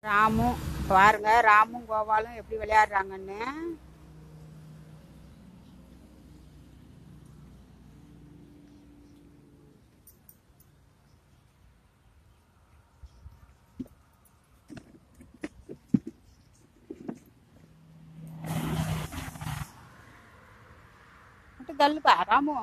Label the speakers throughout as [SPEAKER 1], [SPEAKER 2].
[SPEAKER 1] ராமும் பாருங்க ராமும் கோபாலும் எப்படி விளையாடுறாங்கன்னு மட்டும் தள்ளுப்பா ராமு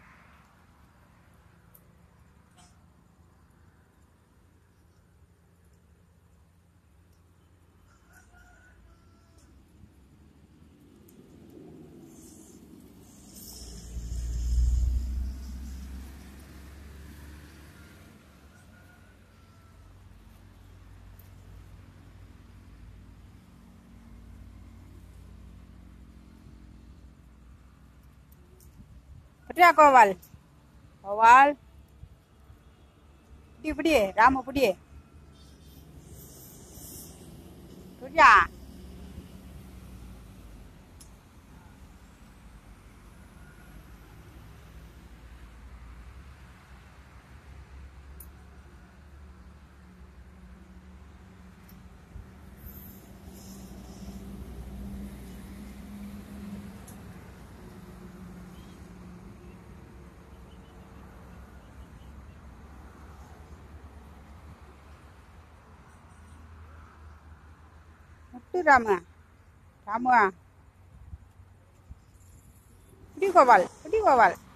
[SPEAKER 1] புட்டியா கோவால் கோவால் புடி புடி ராமு புடி புடியா முட்டு ராமு ராமுவா புடி கோபால் புடி கோபால்